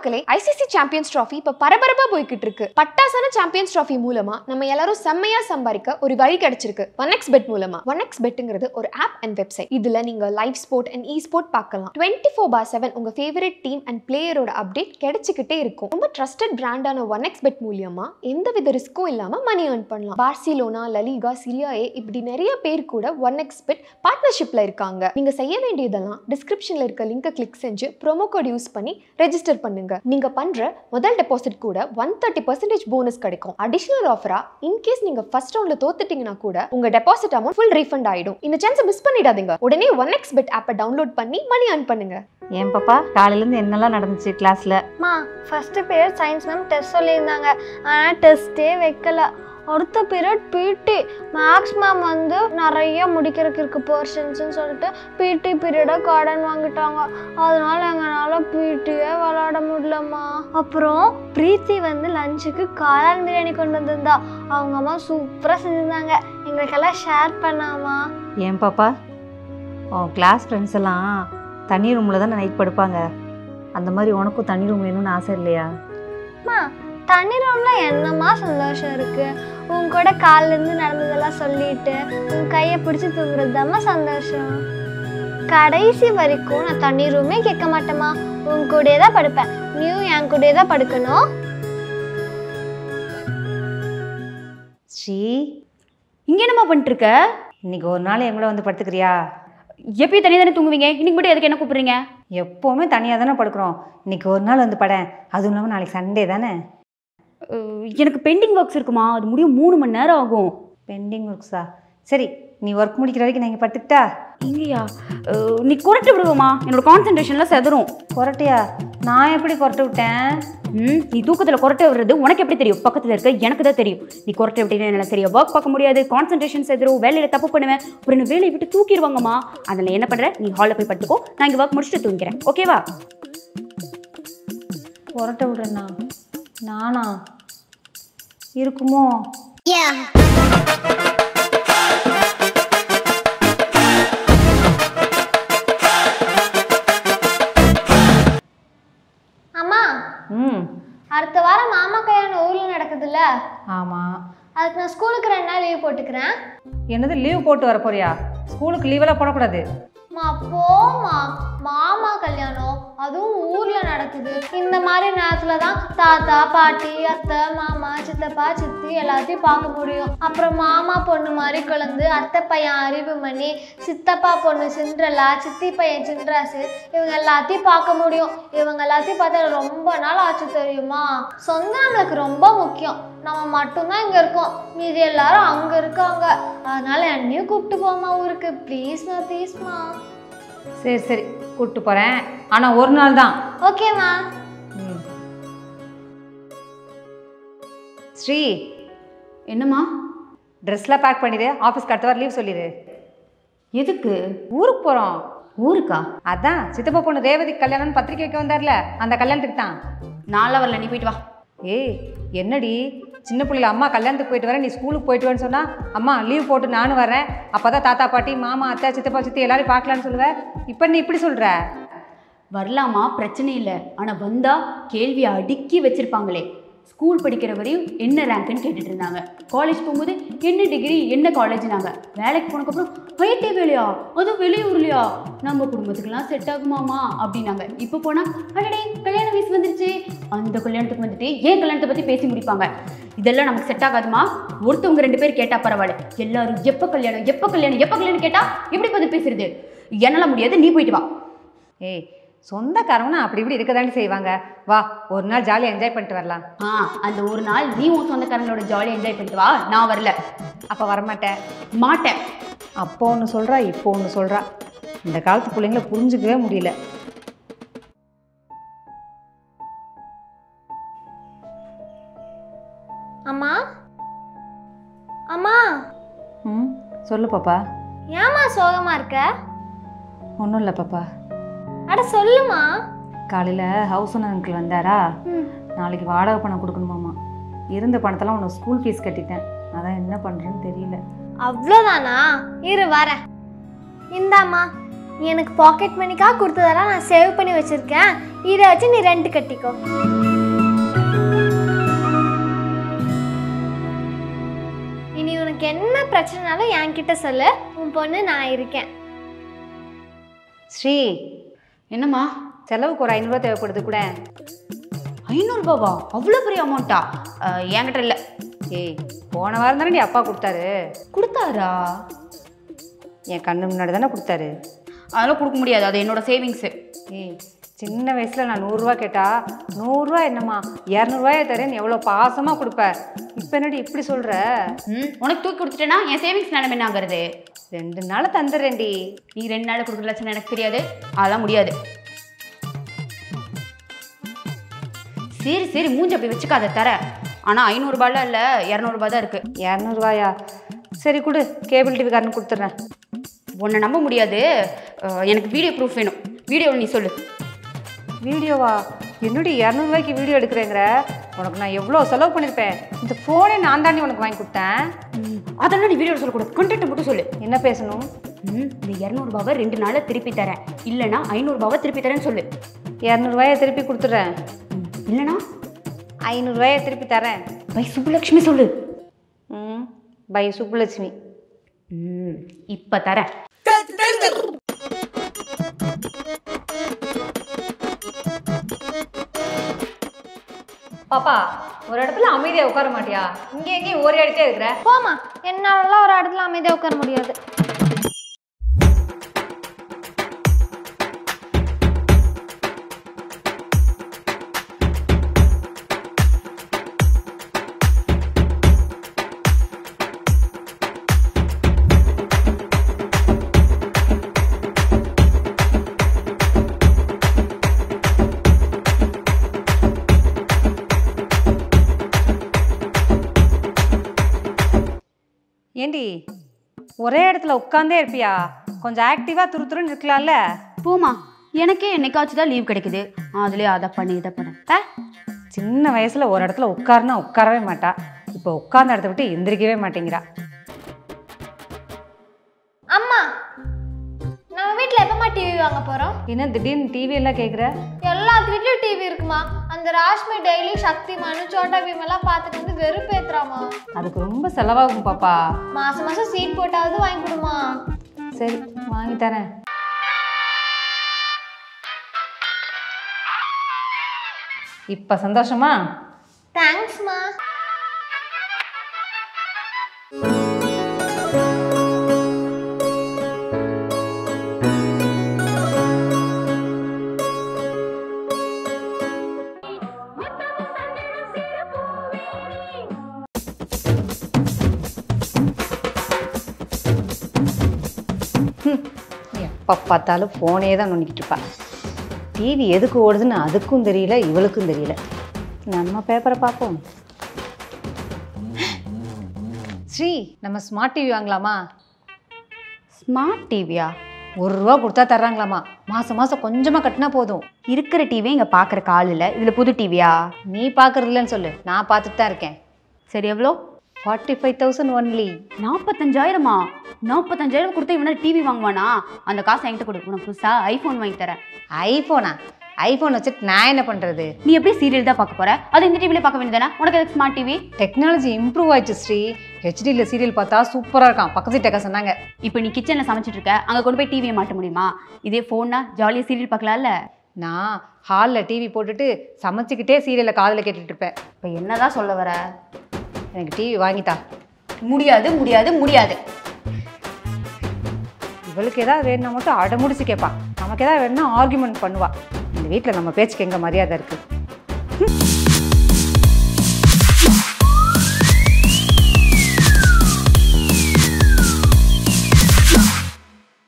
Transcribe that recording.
மக்களே ICC champions trophy இப்ப பரபரப்பா போய்கிட்டு இருக்கு பட்டாசான சாம்பியன்ஸ் ட்ராஃபி மூலமா நம்ம எல்லாரும் செம்மையா சம்பாதிக்க ஒரு வழி கிடைச்சிருக்கு ஒன் எக்ஸ் பெட் மூலமா ஒன் எக்ஸ் பெட்டுங்கிறது ஒரு ஆப் அண்ட் வெப்சைட் இதுல நீங்க live sport and e sport பார்க்கலாம் டுவெண்ட்டி ஃபோர் பார் செவன் உங்க ஃபேவரட் டீம் அண்ட் பிளேயரோட அப்டேட் கிடைச்சிக்கிட்டே இருக்கும் ரொம்ப ட்ரஸ்டட் பிராண்டான ஒன் எக்ஸ் பெட் மூலியமா எந்த வித ரிஸ்க்கும் இல்லாம மணி ஏர்ன் பண்ணலாம் பார்சிலோனா லலிகா சிரியா ஏ இப்படி நிறைய பேர் கூட ஒன் எக்ஸ் பெட் பார்ட்னர்ஷிப்ல இருக்காங்க நீங்க செய்ய வேண்டியதெல்லாம் டிஸ்கிரிப்ஷன்ல இருக்க லிங்கை கிளிக் செஞ்சு ப்ரோமோ கோட் யூஸ் பண்ணி ரெஜிஸ்டர் பண்ணுங்க நீங்க பண்ற முதல் டெபாசிட் கூட ஒன் தேர்ட்டி பர்சன்டேஜ் போனஸ் கிடைக்கும் அடிஷனல் ஆஃபரா இன்கேஸ் நீங்க ஃபர்ஸ்ட் ரவுண்ட்ல தோத்துட்டீங்கன்னா கூட உங்க டெபாசிட் அமௌண்ட் ஃபுல் ரீஃபண்ட் ஆயிடும் இந்த சான்ஸை மிஸ் பண்ணிடாதீங்க உடனே ஒன் எக்ஸ் பெட் ஆப்பை டவுன்லோட் பண்ணி மணி earn பண்ணுங்க ஏன் பாப்பா காலையிலேருந்து என்னெல்லாம் நடந்துச்சு கிளாஸில் மா first period science ma'am test சொல்லியிருந்தாங்க ஆனால் டெஸ்ட்டே வைக்கல அடுத்த பீரியட் பிடி மேக்ஸ் மேம் வந்து நிறைய முடிக்கிறதுக்கு இருக்கு போர்ஷன்ஸ்னு சொல்லிட்டு பிடி பீரியடை கார்டன் வாங்கிட்டாங்க அதனால எங்களால் பிடியே விளாட முடியலம்மா அப்புறம் பிரீத்தி வந்து லஞ்சுக்கு காளான் பிரியாணி கொண்டு வந்திருந்தா அவங்க அம்மா சூப்பராக செஞ்சுருந்தாங்க எங்களுக்கெல்லாம் ஷேர் பண்ணாமா ஏன் பாப்பா உன் கிளாஸ் ஃப்ரெண்ட்ஸ் எல்லாம் தனி ரூமில் தான் நைட் படுப்பாங்க அந்த மாதிரி உனக்கும் தனி ரூம் வேணும்னு ஆசை இல்லையா அம்மா தனி ரூம்ல என்னம்மா சந்தோஷம் இருக்கு உன் கூட கால்ல இருந்து நடந்ததெல்லாம் சொல்லிட்டு உன் கையை பிடிச்சி தூங்குறது சந்தோஷம் கடைசி வரைக்கும் நான் தனி ரூமே கேட்க மாட்டேம்மா உன் கூடயே தான் படுப்பேன் நீயும் என் கூடயே தான் படுக்கணும் ஸ்ரீ இங்க என்னம்மா பண்ணிட்டு இருக்க இன்னைக்கு ஒரு நாள் என் கூட வந்து படுத்துக்கிறியா எப்பயும் தனியாக தானே தூங்குவீங்க இன்னைக்கு மட்டும் எதுக்கு என்ன கூப்பிடுறீங்க எப்போவுமே தனியாக தானே படுக்கிறோம் இன்னைக்கு ஒரு நாள் வந்து படேன் அதுவும் இல்லாமல் நாளைக்கு சண்டே தானே அஹ், எனக்கு பெண்டிங் ஒர்க்ஸ் இருக்குமா அது முடியும் மூணு மணி நேரம் ஆகும் பெண்டிங் ஒர்க்ஸா சரி நீ ஒர்க் முடிக்கிற வரைக்கும் நான் இங்கே படுத்துக்கிட்டா இங்கேயா அஹ், நீ குறைட்டு விடுவோமா என்னோட கான்சன்ட்ரேஷன்லாம் செதறும் கொரட்டையா நான் எப்படி கொரட்டை விட்டேன் ம் நீ தூக்கத்தில் குறைட்ட விடுறது உனக்கு எப்படி தெரியும் பக்கத்தில் இருக்க எனக்கு தான் தெரியும் நீ குறைட்ட விட்டீங்கன்னா எனக்கு தெரியும் ஒர்க் பார்க்க முடியாது கான்சன்ட்ரேஷன் செதுரும் வேலையில் தப்பு பண்ணுவேன் அப்புறம் என்ன வேலையை விட்டு தூக்கிடுவாங்கம்மா அதில் என்ன பண்ணுற நீ ஹாலில் போய் படுத்துக்கோ நான் இங்கே ஒர்க் முடிச்சுட்டு தூங்கிக்கிறேன் ஓகேவா கொரட்டை விடுறேண்ணா நானா இருக்குமோ அம்மா ம் அடுத்த வாரம் மாமா கல்யாணம் ஊர்ல நடக்குதுல்ல ஆமாம் அதுக்கு நான் ஸ்கூலுக்கு ரெண்டு நாள் லீவ் போட்டுக்கிறேன் என்னது லீவ் போட்டு வர போறியா ஸ்கூலுக்கு லீவெல்லாம் போடக்கூடாது மா போமா மாமா கல்யாணம் அதுவும் ஊர்ல நடக்குது இந்த மாதிரி நேரத்துல தான் தாத்தா பாட்டி அத்தை மாமா சித்தப்பா சித்தி எல்லாத்தையும் பார்க்க முடியும் அப்புறம் மாமா பொண்ணு மாதிரி குழந்து அத்தை பையன் அறிவுமணி சித்தப்பா பொண்ணு சிண்ட்ரலா சித்தி பையன் சின்ராசு இவங்க எல்லாத்தையும் பார்க்க முடியும் இவங்க எல்லாத்தையும் பார்த்தா ரொம்ப நாள் ஆச்சு தெரியுமா சொந்தம் நம்மளுக்கு ரொம்ப முக்கியம் நம்ம மட்டும்தான் இங்க இருக்கோம் மீதி எல்லாரும் அங்க இருக்காங்க அதனால என்னையும் கூப்பிட்டு போமா ஊருக்கு ப்ளீஸ்மா ப்ளீஸ்மா சரி சரி கூப்பிட்டு போகிறேன் ஆனால் ஒரு நாள் தான் ஓகேம்மா ம் ஸ்ரீ என்னம்மா ட்ரெஸ்லாம் பேக் பண்ணிடு ஆஃபீஸ்க்கு அடுத்த வாரம் லீவ் சொல்லிடு எதுக்கு ஊருக்கு போகிறோம் ஊருக்கா அதான் சித்தப்பா பொண்ணு ரேவதி கல்யாணம்னு பத்திரிக்கை வைக்க வந்தார்ல அந்த கல்யாணத்துக்கு தான் நான்லாம் வரல நீ போயிட்டு வா ஏய் என்னடி சின்ன பிள்ளைல அம்மா கல்யாணத்துக்கு போயிட்டு வரேன் நீ ஸ்கூலுக்கு போயிட்டு வரேன்னு சொன்னா அம்மா லீவ் போட்டு நானும் வரேன் அப்போ தான் தாத்தா பாட்டி மாமா அத்தை சித்தப்பா சித்தி எல்லாரையும் பார்க்கலான்னு சொல்லுவேன் இப்போ நீ இப்படி சொல்கிற வரலாமா பிரச்சனை இல்லை ஆனால் வந்தா கேள்வியை அடுக்கி வச்சிருப்பாங்களே ஸ்கூல் படிக்கிற வரையும் என்ன ரேங்க்னு கேட்டுட்டு இருந்தாங்க காலேஜ் போகும்போது என்ன டிகிரி என்ன காலேஜ்னாங்க வேலைக்கு போனதுக்கப்புறம் ஐடி வேலையா அதுவும் வெளியூர்லையா நம்ம குடும்பத்துக்கெல்லாம் செட் ஆகுமாமா அப்படின்னாங்க இப்போ போனால் அடடே கல்யாண வயசு வந்துருச்சு அந்த கல்யாணத்துக்கு வந்துட்டு ஏன் கல்யாணத்தை பற்றி பேசி முடிப்பாங்க இதெல்லாம் நமக்கு செட் ஆகாதுமா ஒருத்தவங்க ரெண்டு பேர் கேட்டால் பரவாயில்ல எல்லாரும் எப்போ கல்யாணம் எப்போ கல்யாணம் எப்போ கல்யாணம் கேட்டால் எப்படி பதில் பேசுறது என்னால் முடியாது நீ போயிட்டு வா ஏய் சொந்தக்காரவனா அப்படி இப்படி இருக்க தாண்டி செய்வாங்க வா ஒரு நாள் ஜாலியாக என்ஜாய் பண்ணிட்டு வரலாம் ஆ அந்த ஒரு நாள் நீ உன் சொந்தக்காரங்களோட ஜாலியாக என்ஜாய் பண்ணிட்டு வா நான் வரல அப்போ வரமாட்டேன் மாட்டேன் அப்போ ஒன்று சொல்கிறா இப்போ ஒன்று சொல்கிறா இந்த காலத்து பிள்ளைங்கள புரிஞ்சுக்கவே முடியல அம்மா அம்மா ம் சொல்லு பாப்பா ஏம்மா சோகமா இருக்க ஒன்றும் இல்லை பாப்பா அட சொல்லுமா காலையில் ஹவுஸ் ஓனர் அங்கிள் வந்தாரா ம். நாளைக்கு வாடகை பணம் கொடுக்கணுமாமா இருந்த பணத்தெல்லாம் உனக்கு ஸ்கூல் ஃபீஸ் கட்டிட்டேன் அதான் என்ன பண்ணுறேன்னு தெரியல அவ்வளோதானா இரு வரேன் இந்தாம்மா நீ எனக்கு பாக்கெட் மணிக்காக கொடுத்ததெல்லாம் நான் சேவ் பண்ணி வச்சிருக்கேன் இதை வச்சு நீ ரெண்ட் கட்டிக்கோ இனி உனக்கு என்ன பிரச்சனைனாலும் என்கிட்ட சொல்லு உன் பொண்ணு நான் இருக்கேன் ஸ்ரீ என்னம்மா செலவுக்கு ஒரு ஐநூறுரூவா தேவைப்படுது கூட ஐநூறுபாவா அவ்வளோ பெரிய அமௌண்ட்டா என்கிட்ட இல்லை ஏய் போன வாரம் தானே அப்பா கொடுத்தாரு கொடுத்தாரா என் கண்ணு முன்னாடி தானே கொடுத்தாரு அதெல்லாம் கொடுக்க முடியாது அது என்னோட சேவிங்ஸு ஏய் சின்ன வயசில் நான் நூறுரூவா கேட்டா நூறுரூவா என்னம்மா இரநூறுவாயை தரேன்னு எவ்வளோ பாசமாக கொடுப்ப இப்போ என்னடி இப்படி சொல்கிற ம் உனக்கு தூக்கி கொடுத்துட்டேன்னா என் சேவிங்ஸ் நிலைமை என்னாகிறது ரெண்டு நாள் தந்துடுறேன்டி நீ ரெண்டு நாள் கொடுக்குற லட்சம் எனக்கு தெரியாது அதெல்லாம் முடியாது சரி சரி மூஞ்சி அப்படி வச்சுக்காத தர ஆனால் ஐநூறுரூபாலாம் இல்லை இரநூறுபா தான் இருக்குது இரநூறுவாயா சரி கொடு கேபிள் டிவி காரனு கொடுத்துட்றேன் உன்னை நம்ப முடியாது அஹ், எனக்கு வீடியோ ப்ரூஃப் வேணும் வீடியோவில் நீ சொல்லு வீடியோவா என்னடி இரநூறுவாய்க்கு வீடியோ எடுக்கிறேங்கிற உனக்கு நான் எவ்வளோ செலவு பண்ணியிருப்பேன் இந்த ஃபோனே நான் தாண்டி உனக்கு வாங்கி கொடுத்தேன் அதெல்லாம் நீ வீடியோவில் சொல்லக்கூடாது கண்டென்ட் மட்டும் சொல்லு என்ன பேசணும் ம் இந்த இரநூறுபாவை ரெண்டு நாளில் திருப்பி தரேன் இல்லைனா ஐநூறுபாவை திருப்பி தரேன்னு சொல்லு இரநூறுவாயை திருப்பி கொடுத்துட்றேன் ம், இல்லைனா ஐநூறுரூவாயை திருப்பி தரேன் பை சுப்புலக்ஷ்மி சொல்லு ம் பை சுப்புலட்சுமி ம் இப்போ தரேன் பாப்பா ஒரு இடத்துல அமைதியாக உட்கார மாட்டியா இங்கே எங்கேயும் ஓரி அடிட்டே இருக்கிற போமா என்னாலலாம் ஒரு இடத்துல அமைதியாக உட்கார முடியாது ஏண்டி ஒரே இடத்துல உட்காந்தே இருப்பியா கொஞ்சம் ஆக்டிவாக துரு துருன்னு இருக்கலாம்ல போமா எனக்கே என்னைக்காச்சும் தான் லீவ் கிடைக்குது அதுலேயே அதை பண்ணி இதை பண்ண ஆ சின்ன வயசில் ஒரு இடத்துல உட்காருனா உட்காரவே மாட்டா இப்போ உட்கார்ந்த இடத்த விட்டு எந்திரிக்கவே மாட்டேங்கிறா அம்மா நம்ம வீட்டில் எப்பமா டிவி வாங்க போகிறோம் என்ன திடீர்னு டிவி எல்லாம் கேட்குற எல்லாத்து வீட்லயும் டிவி இருக்குமா அந்த ராஷ்மி டெய்லி சக்திமானு சோட்டா பீம் எல்லாம் பார்த்துட்டு வந்து வெறுப்பேத்துறாமா அதுக்கு ரொம்ப செலவாகும் பாப்பா மாசம் மாசம் சீட் போட்டாவது வாங்கி கொடுமா சரி வாங்கி தரேன் இப்போ சந்தோஷமா தேங்க்ஸ்மா எப்போ பார்த்தாலும் ஃபோனே தான் நோண்டிக்கிட்டு இருப்பா டிவி எதுக்கு ஓடுதுன்னு அதுக்கும் தெரியல இவளுக்கும் தெரியல நம்ம பேப்பரை பார்ப்போம் ஸ்ரீ நம்ம ஸ்மார்ட் டிவி வாங்கலாமா ஸ்மார்ட் டிவியா ஒரு ரூபா கொடுத்தா தர்றாங்களாமா மாதம் மாதம் கொஞ்சமாக கட்டினா போதும் இருக்கிற டிவியை இங்கே பார்க்குற கால் இல்லை இதில் புது டிவியா நீ பார்க்கறதில்லன்னு சொல்லு நான் பார்த்துட்டு தான் இருக்கேன் சரி எவ்வளோ ஃபார்ட்டி ஃபைவ் தௌசண்ட் ஒன்லி நாற்பத்தஞ்சாயிரமா நாற்பத்தஞ்சாயிரம் கொடுத்தா இவனா டிவி வாங்குவானா அந்த காசை என்கிட்ட கொடு உனக்கு புதுசாக ஐஃபோன் வாங்கி தரேன் ஐஃபோனா ஐஃபோன் வச்சுட்டு நான் என்ன பண்ணுறது நீ எப்படி சீரியல் தான் பார்க்க போற அது இந்த டிவிலே பார்க்க வேண்டியதானே உனக்கு எதுக்கு ஸ்மார்ட் டிவி டெக்னாலஜி இம்ப்ரூவ் ஆயிடுச்சு ஸ்ரீ ஹெச்டியில் சீரியல் பார்த்தா சூப்பராக இருக்கான் பக்கத்து வீட்டக்கா சொன்னாங்க இப்போ நீ கிச்சனில் சமைச்சிட்டு இருக்க அங்கே கொண்டு போய் டிவியை மாட்ட முடியுமா இதே ஃபோன்னா ஜாலியாக சீரியல் பார்க்கலாம்ல நான் ஹாலில் டிவி போட்டுட்டு சமைச்சிக்கிட்டே சீரியலை காதில் கேட்டுட்டு இருப்பேன் இப்போ என்னதான் சொல்ல வர எனக்கு டிவி வாங்கித்தா முடியாது முடியாது முடியாது இவளுக்கு ஏதாவது வேணும்னா மட்டும் அடமுடிச்சு கேட்பா நமக்கு ஏதாவது வேணும்னா ஆர்குமெண்ட் பண்ணுவா இந்த வீட்டில் நம்ம பேச்சுக்கு எங்கே மரியாதை இருக்குது